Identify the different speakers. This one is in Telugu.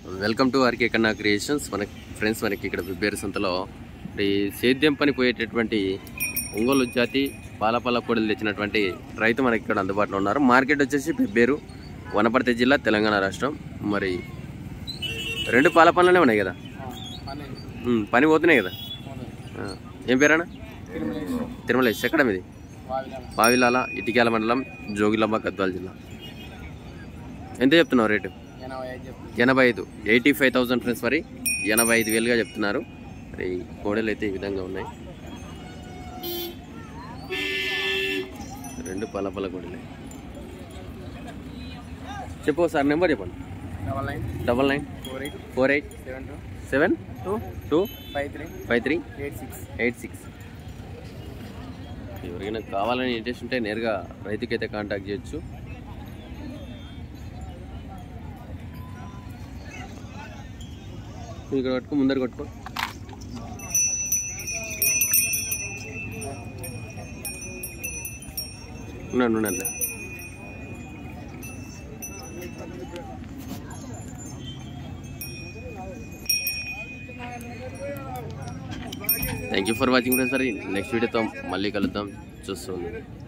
Speaker 1: welcome to RK Kanna creations మన ఫ్రెండ్స్ మనకి ఇక్కడ బిబ్బేరు సంతలో ఈ సేద్యం పని పోయేటటువంటి ఒంగోలు జాతి పాలపాల కోడలు తెచ్చినటువంటి రైతు మనకి ఇక్కడ అందుబాటులో ఉన్నారు మార్కెట్ వచ్చేసి బిబ్బేరు వనపర్తి జిల్లా తెలంగాణ రాష్ట్రం మరి రెండు పాల పనులనే ఉన్నాయి కదా ఉమ్, పని పోతున్నాయి కదా ఆ, ఏం పేరన్నా తిరుమలేష్ ఎక్కడ మీది పావిలాల ఇటిక్యాల మండలం జోగిలాంబ గద్వాల జిల్లా ఎంత చెప్తున్నావు రేటు ఎనభై ఐదు ఎయిటీ ఫైవ్ థౌసండ్ ఫ్రెండ్స్ మరి ఎనభై ఐదు వేలుగా చెప్తున్నారు మరి కోడలు అయితే ఈ విధంగా ఉన్నాయి రెండు పల పల కోడలే చెప్పు సార్ నెంబర్ చెప్పండి
Speaker 2: double nine
Speaker 1: double nine
Speaker 2: four eight
Speaker 1: four eight
Speaker 2: seven two
Speaker 1: seven
Speaker 2: two
Speaker 1: two
Speaker 2: five three
Speaker 1: five three
Speaker 2: eight six
Speaker 1: eight six ఎవరికైనా కావాలని ఇంట్రెస్ట్ ఉంటే నేరుగా రైతుకైతే కాంటాక్ట్ చేయొచ్చు నువ్వు ఇక్కడ పట్టుకో ముందర కొట్టుకో ఉన్నాను ఉన్నాను thank you for watching friends మరి నెక్స్ట్ వీడియోతో మళ్ళీ కలుద్దాం చూస్తుంది